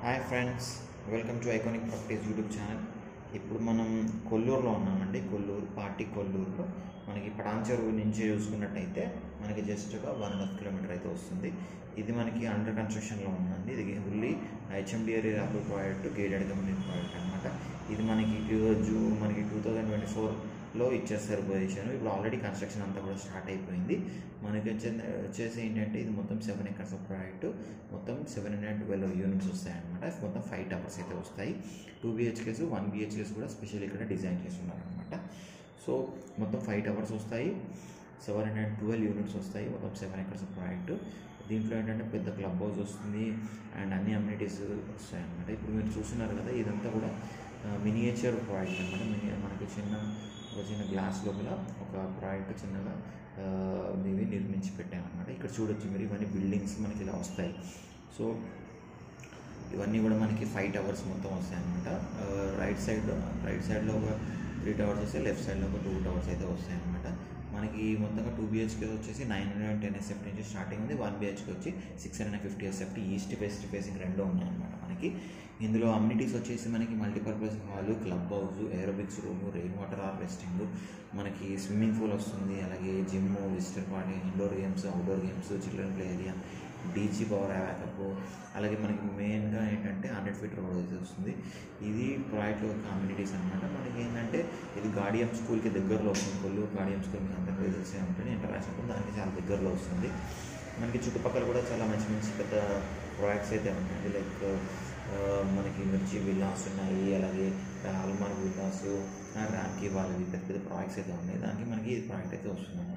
hi friends welcome to iconic properties YouTube channel ఇప్పుడు మనం కొల్లూరులో ఉన్నామండి కొల్లూరు పార్టీ కొల్లూరులో మనకి పటాన్చెరువు నుంచి చూసుకున్నట్టయితే మనకి జస్ట్ ఒక వన్ అండ్ హాఫ్ కిలోమీటర్ అయితే వస్తుంది ఇది మనకి అండర్ కన్స్ట్రక్షన్లో ఉందండి ఇది fully HMDR approve project gated community project అనమాట ఇది మనకి జూ మనకి టూ థౌజండ్ ట్వంటీ ఫోర్లో ఇచ్చేస్తారు పొజిషన్ ఇప్పుడు ఆల్రెడీ కన్స్ట్రక్షన్ అంతా కూడా స్టార్ట్ అయిపోయింది మనకి వచ్చే వచ్చేసి ఏంటంటే ఇది మొత్తం సెవెన్ ఎకర్స్ ఆఫ్ ప్రాజెక్ట్ మొత్తం సెవెన్ హండ్రెడ్ ట్వెల్వ్ యూనిట్స్ వస్తాయి అనమాట మొత్తం ఫైవ్ టవర్స్ అయితే వస్తాయి టూ బిహెచ్కేస్ వన్ బిహెచ్కేస్ కూడా స్పెషల్ ఇక్కడ డిజైన్ చేస్తున్నారు అనమాట సో మొత్తం ఫైవ్ టవర్స్ వస్తాయి సెవెన్ హండ్రెడ్ ట్వెల్వ్ యూనిట్స్ వస్తాయి మొత్తం సెవెన్ ఎకర్స్ ప్రాజెక్ట్ దీంట్లో ఏంటంటే పెద్ద క్లబ్ హౌస్ వస్తుంది అండ్ అన్ని అమ్యూనిటీస్ వస్తాయి అనమాట ఇప్పుడు మీరు చూస్తున్నారు కదా ఇదంతా కూడా మినియేచర్ ప్రాజెక్ట్ అనమాట మిని మనకి చిన్న ఒక చిన్న గ్లాస్ లోపల ఒక ప్రాజెక్ట్ చిన్నగా ఆ, ఇవి నిర్మించి పెట్టామన్నమాట ఇక్కడ చూడొచ్చు మీరు ఇవన్నీ బిల్డింగ్స్ మనకి ఇలా వస్తాయి సో ఇవన్నీ కూడా మనకి ఫైవ్ టవర్స్ మొత్తం వస్తాయి అనమాట రైట్ సైడ్ రైట్ సైడ్లో ఒక త్రీ టవర్స్ వస్తాయి లెఫ్ట్ సైడ్లో ఒక టూ టవర్స్ అయితే వస్తాయి అనమాట మనకి మొత్తంగా టూ బిహెచ్కే వచ్చేసి నైన్ హండ్రెడ్ టెన్ ఎస్ఎఫ్టీ నుంచి స్టార్టింగ్ ఉంది వన్ బిహెచ్కే వచ్చి six hundred fifty SFT east west facing రెండు ఉన్నాయన్నమాట మనకి ఇందులో అమ్యూనిటీస్ వచ్చేసి మనకి multipurpose hall club house aerobics room rain water harvesting మనకి స్విమ్మింగ్ పూల్ వస్తుంది అలాగే gym visitor party indoor games outdoor games children play area DG power backup అలాగే మనకి మెయిన్గా ఏంటంటే హండ్రెడ్ ఫీట్ రోడ్ అయితే వస్తుంది ఇది ప్రాజెక్ట్ కమ్యూనిటీస్ అనమాట మనకి ఏంటంటే ఇది గాడియం స్కూల్కి దగ్గరలో వస్తుంది కొల్లూరు గాడియం స్కూల్ మీకు అందరికీ తెలిసే ఉంటుంది ఇంటర్నేషనల్ స్కూల్ దానికి చాలా దగ్గరలో వస్తుంది మనకి చుట్టుపక్కల కూడా చాలా మంచి మంచి పెద్ద ప్రాజెక్ట్స్ అయితే ఉంటాయి లైక్ మనకి మిర్చి విల్లాస్ ఉన్నాయి అలాగే హల్మార్క్ విల్లాస్ ర్యాంకీ వాళ్ళవి పెద్ద పెద్ద ప్రాజెక్ట్స్ అయితే ఉన్నాయి దానికి మనకి ఈ ప్రాజెక్ట్ అయితే వస్తుంది అనమాట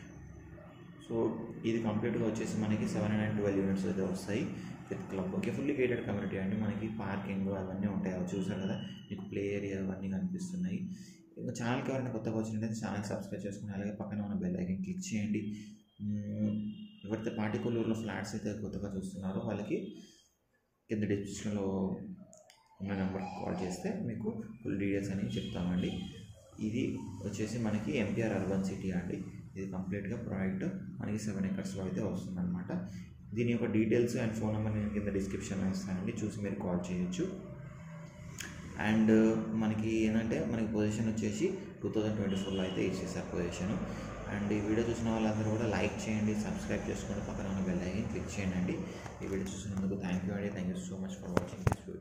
సో ఇది కంప్లీట్గా వచ్చేసి మనకి సెవెన్ హండ్రెడ్ ట్వెల్వ్ యూనిట్స్ అయితే వస్తాయి with club okay fully gated community అండి మనకి పార్కింగ్ అవన్నీ ఉంటాయి అవి చూసారు కదా మీకు ప్లే ఏరియా అవన్నీ కనిపిస్తున్నాయి ఇంకా ఛానల్కి ఎవరైనా కొత్తగా వచ్చినట్లయితే ఛానల్ సబ్స్క్రైబ్ చేసుకుని అలాగే పక్కన ఉన్న బెల్ ఐకన్ క్లిక్ చేయండి మ్మ్, ఎవరైతే పార్టికులర్లో ఫ్లాట్స్ అయితే కొత్తగా చూస్తున్నారో వాళ్ళకి కింద డిస్క్రిప్షన్లో ఉన్న నెంబర్కి కాల్ చేస్తే మీకు ఫుల్ డీటెయిల్స్ అనేవి చెప్తామండి ఇది వచ్చేసి మనకి ఎంపీఆర్ అర్బన్ సిటీ అండి ఇది కంప్లీట్గా ప్రాజెక్ట్ మనకి సెవెన్ ఎకర్స్లో అయితే వస్తుందన్నమాట దీని యొక్క డీటెయిల్స్ అండ్ ఫోన్ నెంబర్ నేను కింద డిస్క్రిప్షన్లో ఇస్తానండి చూసి మీరు కాల్ చేయొచ్చు అండ్ మనకి ఏంటంటే మనకి పొజిషన్ వచ్చేసి టూ థౌజండ్ ట్వంటీ ఫోర్లో అయితే ఇచ్చేసారు పొజిషన్ అండ్ ఈ వీడియో చూసిన వాళ్ళందరూ కూడా లైక్ చేయండి సబ్స్క్రైబ్ చేసుకోండి పక్కన ఉన్న బెల్ ఐకన్ క్లిక్ చేయండి అండి ఈ వీడియో చూసినందుకు థ్యాంక్ యూ అండి thank you so much for watching this video